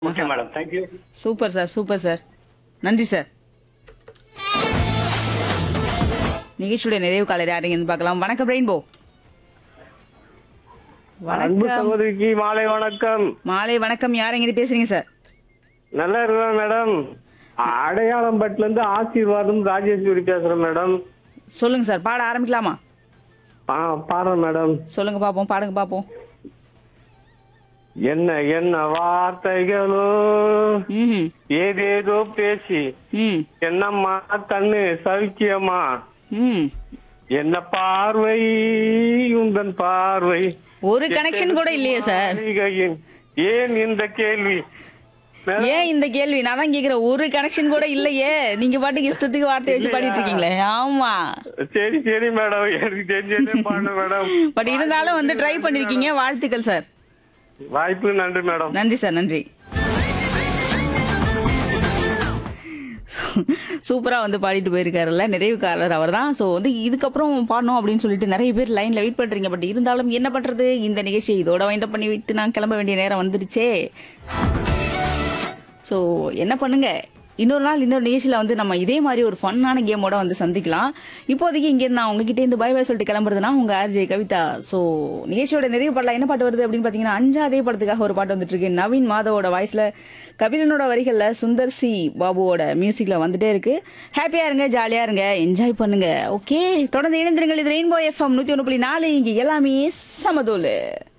okay madam thank you super sir super sir நன்றி sir நிகழ்ச்சியுடைய நிறைவு காலர் யாருங்கன்னு பார்க்கலாம் வணக்கம் ரெயின்போ அன்பு வணக்கம் சகோதரிக்கு மாலை வணக்கம் மாலை வணக்கம் யாருங்க பேசுறீங்க சார் நல்லா இருக்கேன் மேடம் அடையாளம் பட்டுல இருந்து ஆசீர்வாதம் ராஜேஸ்வரி பேசுறேன் மேடம் சொல்லுங்க சார் பாட ஆரம்பிக்கலாமா ஆ பாருங்க மேடம் சொல்லுங்க பாப்போம் பாடுங்க பாப்போம் என்ன என்ன வார்த்தைகளோ ம் ஏதேதோ பேசி ம் என்னம்மா கண்ணு சவிக்கியம்மா ம் என்ன பார்வை உந்தன் பார்வை ஒரு கனெக்ஷன் கூட இல்லையே சார் மாளிகையின் ஏன் இந்த கேள்வி மேடம், ஏன் இந்த கேள்வி நான் தான் கேக்குறேன் ஒரு கனெக்ஷன் கூட இல்லையே நீங்க பாட்டுக்கு இஷ்டத்துக்கு வார்த்தை வச்சு பாடிட்டு இருக்கீங்களே ஆமா சரி சரி மேடம் எனக்கு தெரிஞ்சதே பாடு மேடம் பட் இருந்தாலும் வந்து ட்ரை பண்ணிருக்கீங்க வாழ்த்துக்கள் சார் வாய்ப்பு நன்றி மேடம் நன்றி சார் நன்றி சூப்பரா வந்து பாடிட்டு போயிருக்காருல்ல நிறைவுக்காரர் அவர் தான் ஸோ வந்து இதுக்கப்புறம் பாடணும் அப்படின்னு சொல்லிட்டு நிறைய பேர் லைன்ல வெயிட் பண்றீங்க பட் இருந்தாலும் என்ன பண்றது இந்த நிகழ்ச்சியை இதோட வைண்ட் பண்ணி விட்டு நான் கிளம்ப வேண்டிய நேரம் வந்துருச்சே ஸோ என்ன பண்ணுங்க இன்னொரு நாள் இன்னொரு நிகழ்ச்சியில் வந்து நம்ம இதே மாதிரி ஒரு ஃபன்னான கேமோட வந்து சந்திக்கலாம் இப்போதைக்கு இங்கேருந்து நான் உங்ககிட்ட இருந்து பை பை சொல்லிட்டு கிளம்புறதுனா உங்க ஆர்ஜே கவிதா ஸோ நிகழ்ச்சியோட நிறைவு பாடல என்ன பாட்டு வருது அப்படின்னு பார்த்தீங்கன்னா அஞ்சாதே படத்துக்காக ஒரு பாட்டு வந்துட்டு இருக்கு நவீன் மாதவோட வாய்ஸ்ல கபிலனோட வரிகளில் சுந்தர் சி பாபுவோட மியூசிக்ல வந்துட்டே இருக்கு ஹாப்பியா இருங்க ஜாலியா இருங்க என்ஜாய் பண்ணுங்க ஓகே தொடர்ந்து இணைந்திருங்கள் இது ரெயின்போ எஃப்எம் நூத்தி ஒன்று புள்ளி நாலு இங்க எல்லாமே சமதோலு